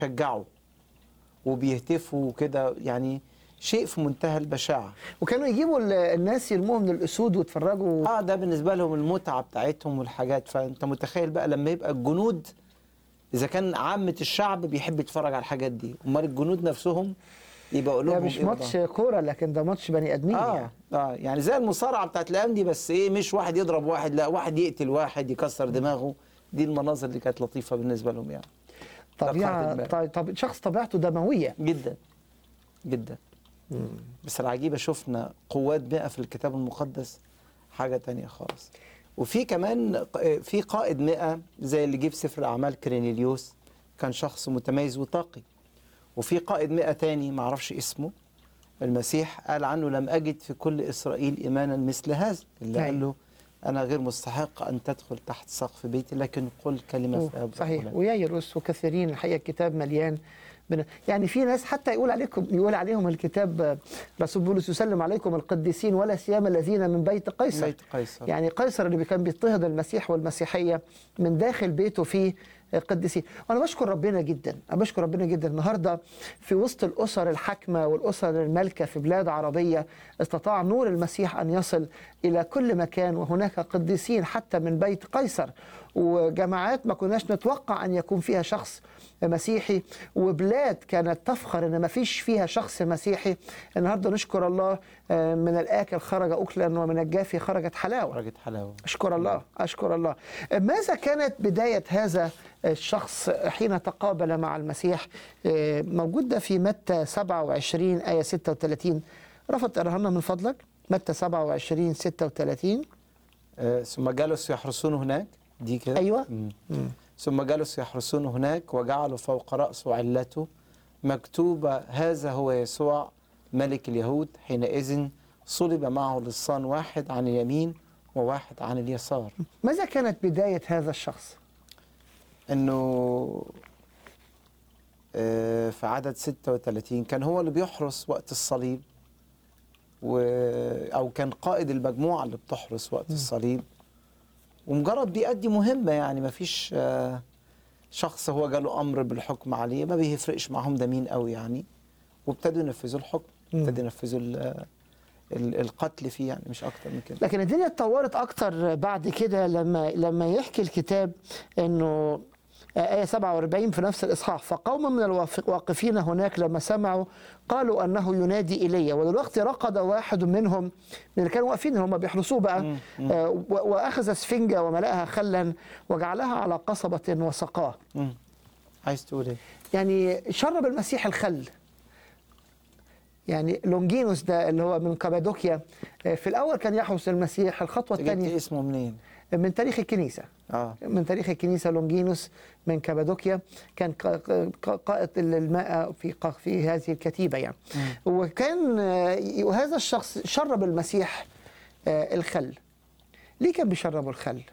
بيشجعوا وبيهتفوا وكده يعني شيء في منتهى البشاعه وكانوا يجيبوا ال- الناس يرموهم من الاسود ويتفرجوا اه ده بالنسبه لهم المتعه بتاعتهم والحاجات فانت متخيل بقى لما يبقى الجنود اذا كان عامه الشعب بيحب يتفرج على الحاجات دي امال الجنود نفسهم يبقى ده قلوبهم مش إيه ماتش وضعها؟ كوره لكن ده ماتش بني ادمين اه يعني اه يعني زي المصارعه بتاعت الايام دي بس ايه مش واحد يضرب واحد لا واحد يقتل واحد يكسر دماغه دي المناظر اللي كانت لطيفه بالنسبه لهم يعني طبيعه دماغ. طب طب شخص طبيعته دمويه جدا جدا بس العجيبه شفنا قوات بقى في الكتاب المقدس حاجه تانية خالص وفي كمان ق- في قائد مئة زي اللي جه في سفر الاعمال كرينيليوس كان شخص متميز وطاقي وفي قائد مئة تاني معرفش اسمه المسيح قال عنه لم أجد في كل إسرائيل إيمانا مثل هذا اللي أيوة. قال له أنا غير مستحق أن تدخل تحت سقف بيتي لكن قل كلمة أوه، فأبقى صحيح لك. ويايروس وكثيرين الحقيقه الكتاب مليان من يعني في ناس حتى يقول عليكم يقول عليهم الكتاب آه، رسول بولس يسلم عليكم القديسين ولا سيما الذين من بيت قيصر بيت قيصر يعني قيصر اللي كان بيضطهد المسيح والمسيحيه من داخل بيته فيه قديسين وانا بشكر ربنا جدا انا بشكر ربنا جدا النهارده في وسط الاسر الحاكمه والاسر المالكه في بلاد عربيه استطاع نور المسيح ان يصل الى كل مكان وهناك قديسين حتى من بيت قيصر وجماعات ما كناش نتوقع ان يكون فيها شخص مسيحي وبلاد كانت تفخر ان ما فيش فيها شخص مسيحي النهارده نشكر الله آه، من الاكل خرج اكلا ومن الجافي خرجت حلاوه درجة حلاوة أشكر الله أشكر الله ماذا كانت بداية هذا الشخص حين تقابل مع المسيح آه، موجود ده في متى 27 آية 36 رفض تقراها لنا من فضلك متى 27 36 آه، ثم جلس يحرسون هناك دي كده أيوة. مم. ثم جلس يحرسون هناك وجعلوا فوق رأسه علته مكتوبة هذا هو يسوع ملك اليهود حينئذ صلب معه لصان واحد عن اليمين وواحد عن اليسار ماذا كانت بداية هذا الشخص انه آه، في عدد 36 كان هو اللي بيحرس وقت الصليب و او كان قائد المجموعه اللي بتحرس وقت الصليب ومجرد بيأدي مهمه يعني ما فيش آه، شخص هو جاله امر بالحكم عليه ما بيفرقش معاهم ده مين قوي يعني وابتدوا ينفذوا الحكم مم. ابتدوا ينفذوا ال- ال- القتل فيه يعني مش اكتر من كده لكن الدنيا اتطورت أكتر بعد كده لما لما يحكي الكتاب إنه آية 47 في نفس الإصحاح فقوم من الواقفين هناك لما سمعوا قالوا أنه ينادي إلي ودلوقتي رقد واحد منهم من اللي كانوا واقفين هم بيحرسوه بقى مم. مم. آه، و- وأخذ سفنجة وملأها خلا وجعلها على قصبة وسقاه مم. عايز تقول ايه؟ يعني شرب المسيح الخل يعني لونجينوس ده اللي هو من كابادوكيا آه، في الأول كان يحرس المسيح الخطوة جبت الثانية اسمه منين؟ من تاريخ الكنيسة اه من تاريخ الكنيسة لونجينوس من كابادوكيا كان ق- ق- قائد الماء في ق- في هذه الكتيبة يعني وكان آه، وهذا الشخص شرب المسيح آه، الخل ليه كان بيشربه الخل؟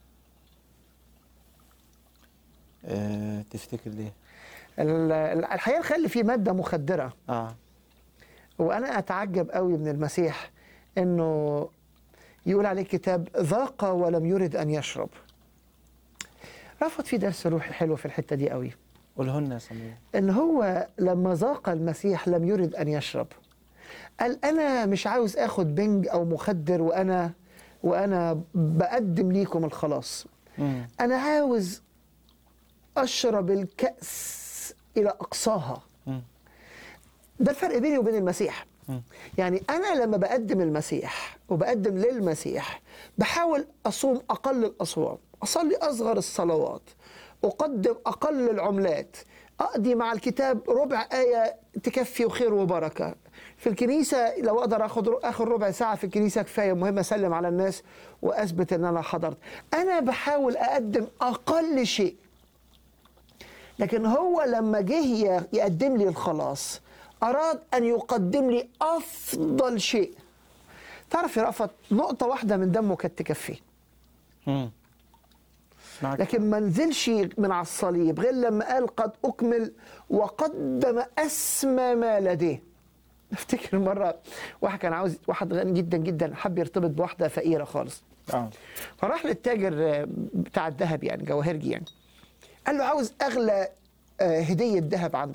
آه، تفتكر ليه؟ ال- ال- الحقيقة الخل فيه مادة مخدرة اه وانا اتعجب قوي من المسيح انه يقول عليه الكتاب ذاق ولم يرد ان يشرب رفض في درس روحي حلو في الحته دي قوي قوله لنا يا صمويل ان هو لما ذاق المسيح لم يرد ان يشرب قال انا مش عاوز اخد بنج او مخدر وانا وانا بقدم ليكم الخلاص مم. انا عاوز اشرب الكاس الى اقصاها مم. ده الفرق بيني وبين المسيح مم. يعني انا لما بقدم المسيح وبقدم للمسيح بحاول اصوم اقل الاصوام اصلي اصغر الصلوات اقدم اقل العملات اقضي مع الكتاب ربع ايه تكفي وخير وبركه في الكنيسه لو اقدر اخد اخر ربع ساعه في الكنيسه كفايه مهم اسلم على الناس واثبت ان انا حضرت انا بحاول اقدم اقل شيء لكن هو لما جه ي- يقدم لي الخلاص أراد أن يقدم لي أفضل شيء تعرف يا رأفت نقطة واحدة من دمه كانت تكفيه مم. معك لكن ما نزلش من على الصليب غير لما قال قد أكمل وقدم أسمى ما لديه افتكر مرة واحد كان عاوز واحد غني جدا جدا حب يرتبط بواحدة فقيرة خالص اه فراح للتاجر آه، بتاع الذهب يعني جواهرجي يعني قال له عاوز اغلى آه، هديه ذهب عند